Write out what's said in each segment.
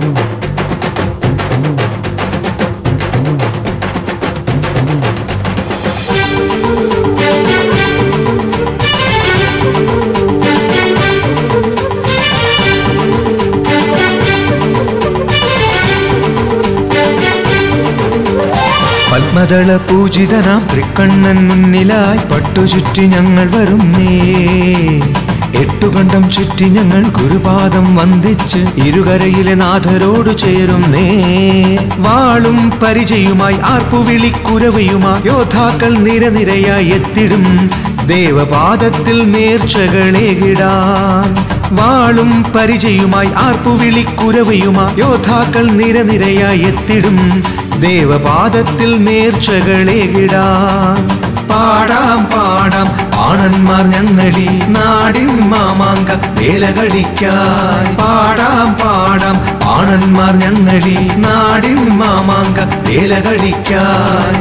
പത്മദള പൂജിതനാം തൃക്കണ്ണൻ മുന്നിലായി പട്ടുചുറ്റി ഞങ്ങൾ വരുന്നേ എട്ടുകണ്ടം ചുറ്റി ഞങ്ങൾ ഗുരുപാദം വന്ദിച്ച് ഇരുകരയിലെ നാഥരോട് ചേരുന്നേ വാളും പരിചയുമായി ആർപ്പുവിളിക്കുരവയുമായി യോദ്ധാക്കൾ നിരനിരയായി എത്തിടും ദേവപാദത്തിൽ നേർച്ചകളേകിടാൻ വാളും പരിചയുമായി ആർപ്പുവിളിക്കുരവയുമായി യോദ്ധാക്കൾ നിരനിരയായി എത്തിടും ദേവപാദത്തിൽ നേർച്ചകളേകിടാൻ പാടാം പാടാം ആണന്മാർ ഞങ്ങളി നാടിൻ മാമാങ്ക വേലകളിക്കാൻ പാടാം പാടാം ആണന്മാർ ഞങ്ങളി നാടിൻ മാമാങ്ക വേലകളിക്കാൻ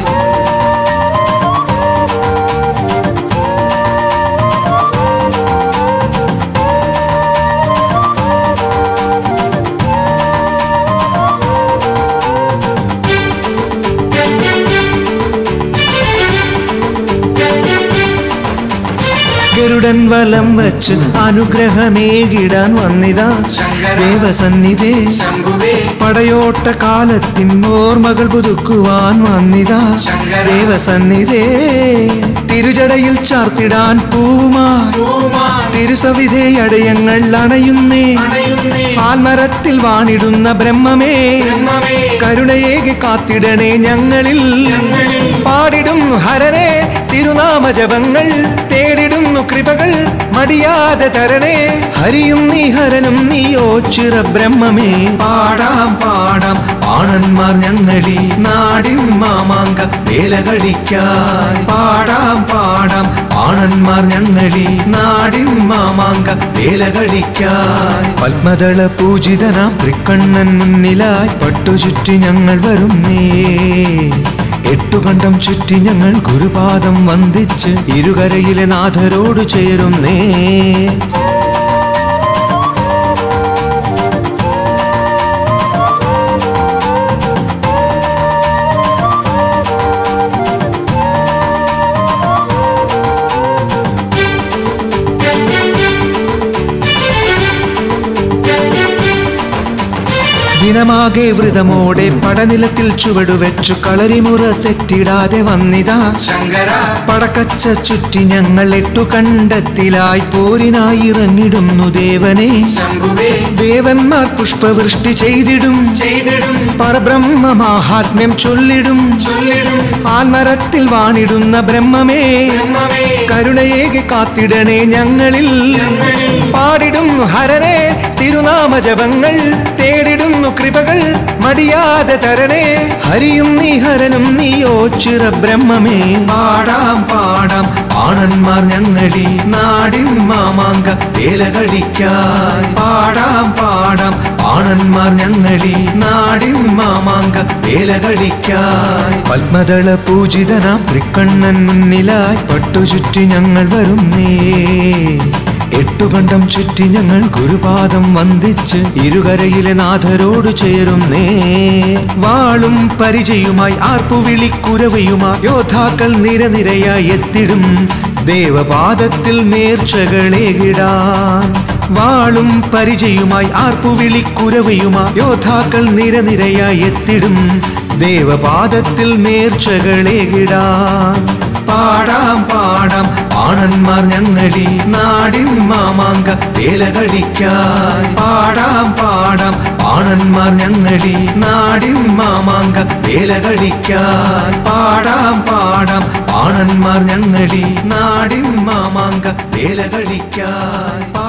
ഗരുഡൻ വലം വച്ച് അനുഗ്രഹമേകിടാൻ വന്നിതാ ദേവസന്നിധേ പടയോട്ട കാലത്തിൻ ഓർമ്മകൾ പുതുക്കുവാൻ വന്നിതാ ദേവസന്നിധേ തിരുജടയിൽ ചാർത്തിടാൻ പൂവുമായി തിരുസവിധേ അടയങ്ങൾ അണയുന്നേ ആൽമരത്തിൽ വാണിടുന്ന ബ്രഹ്മമേ കരുണയേകി കാത്തിടണേ ഞങ്ങളിൽ പാടിടും ഹരനെ തിരുനാമ ജപങ്ങൾ തേടിടുന്നു കൃപകൾ മടിയാതെ തരണേ ഹരിയും നീ ഹരനും നീയോ ചിറ ബ്രഹ്മമേ പാടാം പാടാം ആണന്മാർ ഞങ്ങളി നാടിൻ മാമാങ്ക വേലകളിക്കാൻ പാടാം പാടാം ആണന്മാർ ഞങ്ങളി നാടിൻ മാമാങ്ക വേലകളിക്കാൻ പത്മദള പൂജിതനാം തൃക്കണ്ണൻ മുന്നിലായി പട്ടുചുറ്റി ഞങ്ങൾ വരുന്നേ എട്ടുകണ്ടം ചുറ്റി ഞങ്ങൾ ഗുരുപാദം വന്ദിച്ച് ഇരുകരയിലെ നാഥരോട് ചേരുന്നേ ദിനമാകെ വ്രതമോടെ പടനിലത്തിൽ ചുവടുവെച്ചു കളരിമുറ തെറ്റിടാതെ വന്നിതാ ശങ്കര പടക്കച്ച ചുറ്റി ഞങ്ങൾ എട്ടു കണ്ടത്തിലായി പോരിനായി ഇറങ്ങിടുന്നു ദേവനെ ശംഭുവേ ദേവന്മാർ പുഷ്പവൃഷ്ടി ചെയ്തിടും ചെയ്തിടും പരബ്രഹ്മ മാഹാത്മ്യം ചൊല്ലിടും ചൊല്ലിടും ആൽമരത്തിൽ വാണിടുന്ന ബ്രഹ്മമേ ബ്രഹ്മമേ കരുണയേകി കാത്തിടണേ ഞങ്ങളിൽ പാടിടും ഹരനെ തിരുനാമ ജപങ്ങൾ തേടിടുന്നു കൃപകൾ മടിയാതെ തരണേ ഹരിയും നീ ഹരനും നീയോ ചിറ ബ്രഹ്മമേ പാടാം പാടാം ആണന്മാർ ഞങ്ങളി നാടിൻ മാമാങ്ക വേലകളിക്കാൻ പാടാം പാടാം ആണന്മാർ ഞങ്ങളി നാടിൻ മാമാങ്ക വേലകളിക്കാൻ പത്മദള പൂജിതനാം തൃക്കണ്ണൻ മുന്നിലായി പട്ടുചുറ്റി ഞങ്ങൾ വരുന്നേ എട്ടുകണ്ടം ചുറ്റി ഞങ്ങൾ ഗുരുപാദം വന്ദിച്ച് ഇരുകരയിലെ നാഥരോട് ചേരുന്നേ വാളും പരിചയുമായി ആർപ്പുവിളിക്കുരവയുമായി യോദ്ധാക്കൾ നിരനിരയായി എത്തിടും ദേവപാദത്തിൽ നേർച്ചകളേകിടാൻ വാളും പരിചയുമായി ആർപ്പുവിളിക്കുരവയുമായി യോദ്ധാക്കൾ നിരനിരയായി എത്തിടും ദേവപാദത്തിൽ നേർച്ചകളേകിടാൻ പാടാം പാടാം ആണന്മാർ ഞങ്ങളി നാടിൻ മാമാങ്ക വേലകളിക്കാൻ പാടാം പാടാം ആണന്മാർ ഞങ്ങളി നാടിൻ മാമാങ്ക വേലകളിക്കാൻ പാടാം പാടാം ആണന്മാർ ഞങ്ങളി നാടിൻ മാമാങ്ക വേലകളിക്കാൻ